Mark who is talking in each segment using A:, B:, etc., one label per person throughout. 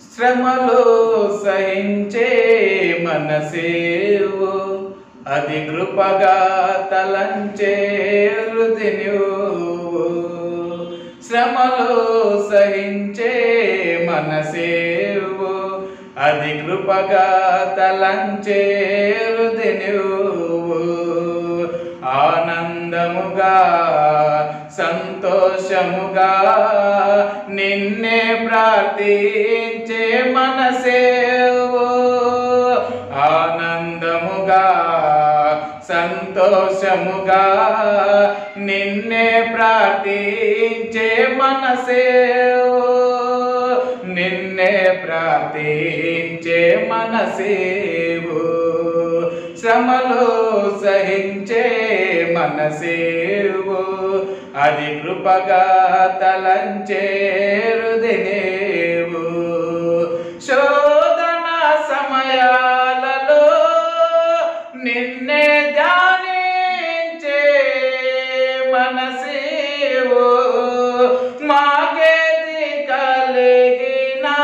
A: శ్రమలు సహించే మనసేవు అది కృపగా తలంచే హృది నువ్వు శ్రమలు సహించే మనసేవు అది కృపగా తలంచే హృది నువ్వు ఆనందముగా సంతోషముగా నిన్నే ప్రార్థించే మనసేవు ఆనందముగా సంతోషముగా నిన్నే ప్రార్థించే మనసేవు నిన్నే ప్రార్థించే మనసేవు శ్రమలు సహించే మనసేవు అది కృపగా తలంచే హృదయనేవు శోధన సమయాలలో నిన్నే ధ్యానించే మనసేవు మాకేది కలిగినా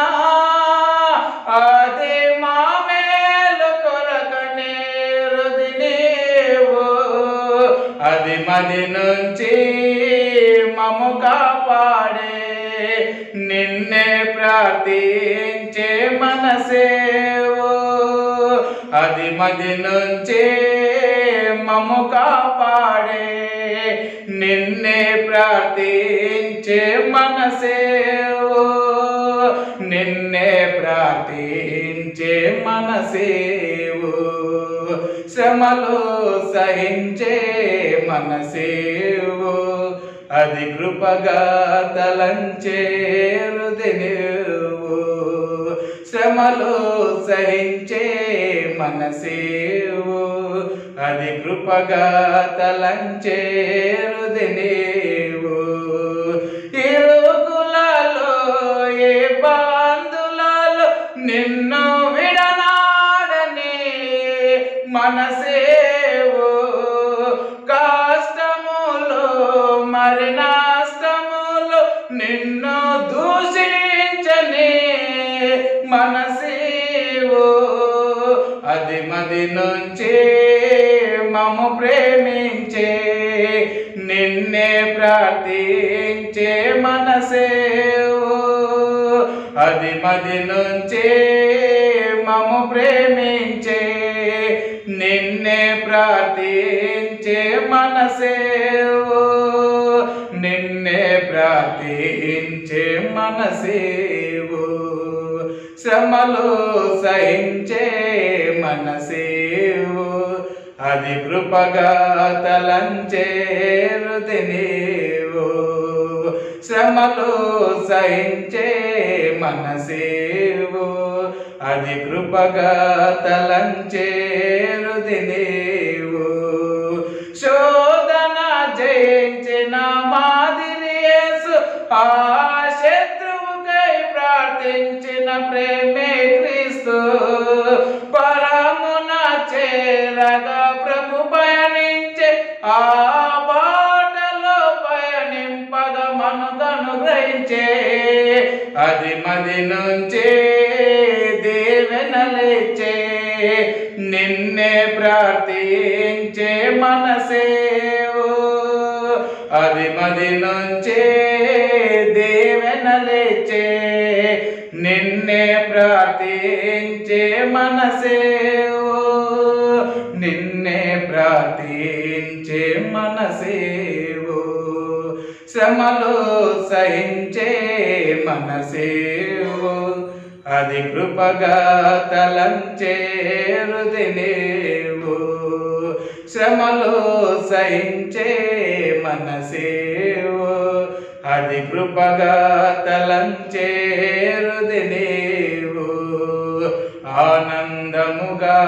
A: అది మా మేలు కొరకనే హృది నీవు అది మది నుంచి మము కాపాడే నిన్నే ప్రార్థించే మనసేవు అది మది నుంచి మము కాపాడే నిన్నే ప్రార్థించే మనసేవు నిన్నే ప్రార్థించే మనసేవు శ్రమలు సహించే మనసేవు అది కృపగా తలంచే హృదయవు శ్రమలు సహించే మనసేవు అది కృపగా తలంచే హృదయవు ఇరుగులలో ఏ బాంధులలో నిన్ను విడనాడని మనసేవు కష్టములు మరి నష్టములు నిన్ను దూషించని మనసేవు అది మది నుంచి మము ప్రేమించే నిన్నే ప్రార్థించే మనసేవు అది మది నుంచి మము ప్రేమించే నిన్నే ప్రార్థించే మనసేవు నిన్నే ప్రార్థించే మనసేవు శ్రమలు సహించే మనసేవు అది కృపగా తలంచే హృదయనేవు శ్రమలు సహించే మనసేవు అది కృపగా తలంచే హృదయనేవు శోధన జయించిన మాదిరి యేసు ఆ శత్రువుకై ప్రార్థించిన ప్రేమే క్రీస్తు పరమున చేరగా ప్రభు పయనించే ఆ బాటలో పయనింపగ మనుగను గ్రహించే అది మది నుంచి దేవెనలేచే నిన్నే ప్రార్థించే మనసేవు అది మది నుంచి దేవెనలేచే నిన్నే ప్రార్థించే మనసేవు నిన్నే ప్రార్థించే మనసేవు శ్రమలు సహించే మనసేవు అది కృపగా తలంచే హృదయనేవు శ్రమలు సహించే మనసేవు అది కృపగా తలంచే హృదయనేవు ఆనందముగా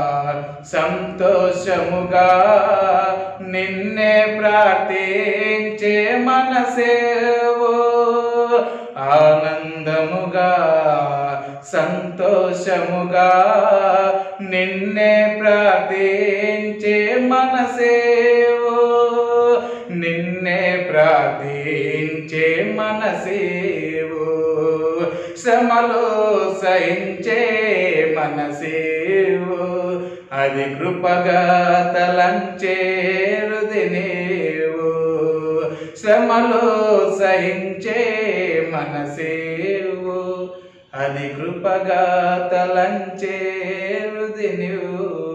A: సంతోషముగా నిన్నే ప్రార్థించే మనసేవు ఆనందముగా సంతోషముగా నిన్నే ప్రార్థించే మనసేవు నిన్నే ప్రార్థించే మనసేవు శ్రమలు సహించే మనసేవు అది కృపగా తలంచేరుది నీవు శ్రమలు సహించే మనసేవు అది కృపగా తలంచేరుది నీవు